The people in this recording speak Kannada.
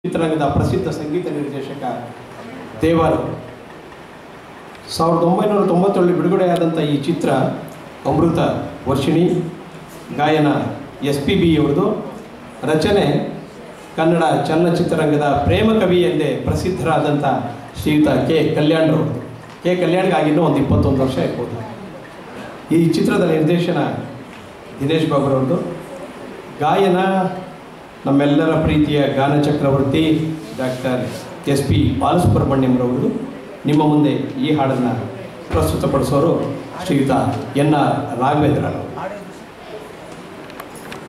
ಚಿತ್ರರಂಗದ ಪ್ರಸಿದ್ಧ ಸಂಗೀತ ನಿರ್ದೇಶಕ ದೇವರು ಸಾವಿರದ ಒಂಬೈನೂರ ತೊಂಬತ್ತೇಳು ಬಿಡುಗಡೆಯಾದಂಥ ಈ ಚಿತ್ರ ಅಮೃತ ವರ್ಷಿಣಿ ಗಾಯನ ಎಸ್ ಪಿ ಬಿ ಅವರದು ರಚನೆ ಕನ್ನಡ ಚಲನಚಿತ್ರರಂಗದ ಪ್ರೇಮ ಕವಿ ಎಂದೇ ಪ್ರಸಿದ್ಧರಾದಂಥ ಶ್ರೀಯುತ ಕೆ ಕಲ್ಯಾಣ್ರವ್ರದ್ದು ಕೆ ಕಲ್ಯಾಣ್ಗಾಗಿನ್ನೂ ಒಂದು ಇಪ್ಪತ್ತೊಂದು ವರ್ಷ ಇರ್ಬೋದು ಈ ಚಿತ್ರದ ನಿರ್ದೇಶನ ದಿನೇಶ್ ಬಾಬುರವ್ರದ್ದು ಗಾಯನ ನಮ್ಮೆಲ್ಲರ ಪ್ರೀತಿಯ ಗಾನ ಚಕ್ರವರ್ತಿ ಡಾಕ್ಟರ್ ಎಸ್ ಪಿ ಬಾಲಸುಬ್ರಹ್ಮಣ್ಯಂರವರು ನಿಮ್ಮ ಮುಂದೆ ಈ ಹಾಡನ್ನು ಪ್ರಸ್ತುತಪಡಿಸೋರು ಶ್ರೀಯುತ ಎನ್ ಆರ್ ರಾಘವೇಂದ್ರ